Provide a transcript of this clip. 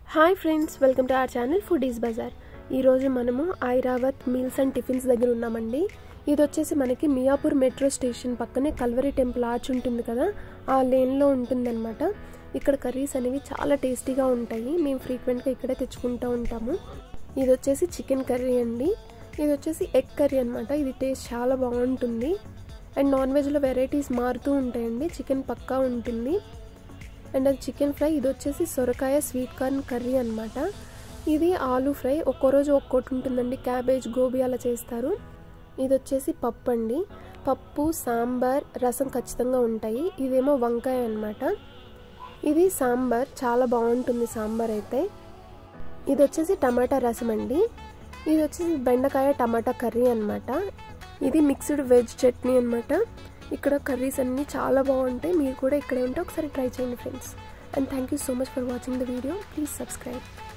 hi friends welcome to our channel foodies bazaar ఈరోజు మనము Airavat meals and tiffins దగ్గర ఉన్నామండి ఇది వచ్చేసి మనకి మియాపూర్ మెట్రో స్టేషన్ పక్కనే కల్వరి టెంపుల్ ఆర్చ్ ఉంటుంది కదా ఆ లేన్లో ఉంటుందన్నమాట ఇక్కడ కర్రీస్ అనేవి చాలా టేస్టీగా ఉంటాయి మేము ఫ్రీక్వెంట్గా ఇక్కడే తెచ్చుకుంటూ ఉంటాము ఇది వచ్చేసి చికెన్ కర్రీ అండి ఇది వచ్చేసి ఎగ్ కర్రీ అనమాట ఇది టేస్ట్ చాలా బాగుంటుంది అండ్ నాన్ వెజ్లో వెరైటీస్ మారుతూ ఉంటాయండి చికెన్ పక్కా ఉంటుంది అండ్ అది చికెన్ ఫ్రై ఇది వచ్చేసి సొరకాయ స్వీట్ కార్న్ కర్రీ అనమాట ఇది ఆలూ ఫ్రై ఒక్కో రోజు ఒక్కోటి ఉంటుందండి క్యాబేజ్ గోబీ అలా చేస్తారు ఇది వచ్చేసి పప్పు అండి పప్పు సాంబార్ రసం ఖచ్చితంగా ఉంటాయి ఇదేమో వంకాయ అనమాట ఇది సాంబార్ చాలా బాగుంటుంది సాంబార్ అయితే ఇది వచ్చేసి టమాటా రసం అండి ఇది వచ్చేసి బెండకాయ టమాటా కర్రీ అనమాట ఇది మిక్స్డ్ వెజ్ చట్నీ అనమాట ఇక్కడ కర్రీస్ అన్నీ చాలా బాగుంటాయి మీరు కూడా ఇక్కడే ఉంటే ఒకసారి ట్రై చేయండి friends and thank you so much for watching the video please subscribe